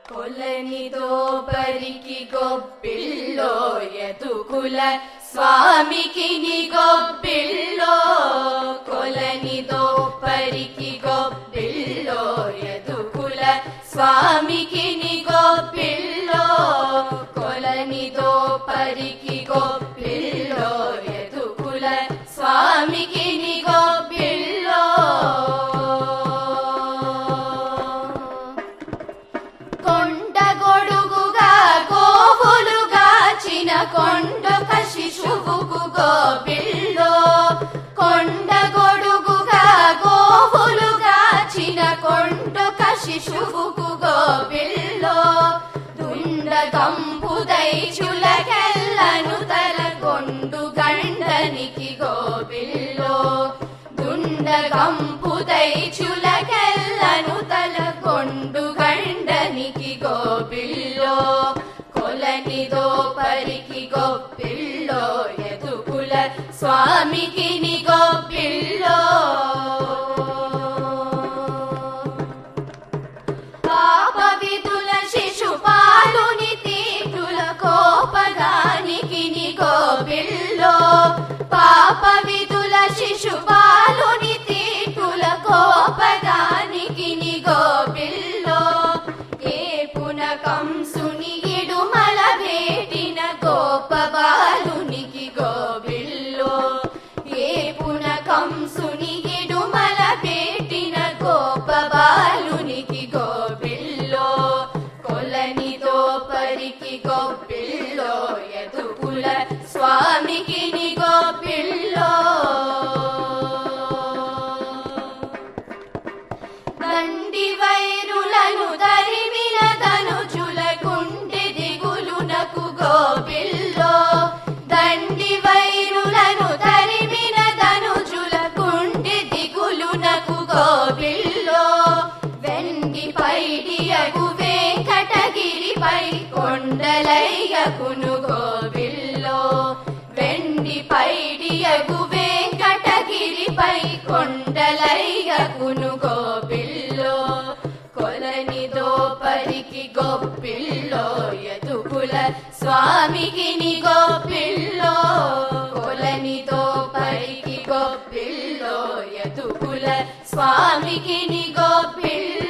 కొలనితో పరికి గొప్పిల్లో ఎదుకుల స్వామికి ని గొప్పిల్లో కొలనితో పరికి గొప్పిల్లో ఎదుకుల స్వామికి ని గొప్పిల్లో కొలనితో పరికి గొప్పిల్లో ఎదుకుల స్వామికి ని గొప్పిల్లో కొండ గొడుగుగా గోవులుగాచిన కొండొక శిశువుకు గోపిల్లో కొండ గొడుగుగా గోవులుగాచిన కొండొక శిశువుకు గోపిల్లో దుండ కంపుదై చులకెల్లను తల కొండు గండనికి గోపిల్లో దుండ కంపుదై చులకెల్లను తల కొండు గండనికి గోపిల్లో కొలనిదో పరికి గొప్పిల్లో ఎదుకుల స్వామికి ని గొప్పిల్లో పాప విధుల శిశుపాలుని తీటుల కోపగానికి ని గోపిల్లో పాప విధుల శిశుపాలుని తీటుల కోపగానికి ని గోపిల్లో ఏ పున కంసుని ఇడుమల భేటిన గోప బాలునికి గోపిల్లో ఏ పున కంసుని ఇడుమల భేటిన గోప బాలునికి గోపిల్లో కొలనితో పరికి గోపిల్లో ఎదుకుల స్వామికి ని గోపిల్లో దండి వైరులను తరిమిన తనుజుల గుండె దిగులునకు గోపిల్లో దండి వైరులను తరిమిన తనుజుల గుండె దిగులునకు గోపిల్లో వెండి పైడియగు వెంకటగిరిపై కొండలయ్యకును గోపిల్లో వెండి పైడియగు వెంకటగిరిపై కొండలయ్యకును గోపిల్లో కొలనిదో పరికి గొప్పిల్లో ఎదుకుల స్వామికి ని గోపిల్లో కొలనితో పరికి గొప్పిల్లో ఎదుకుల స్వామికి ని గోపిల్లో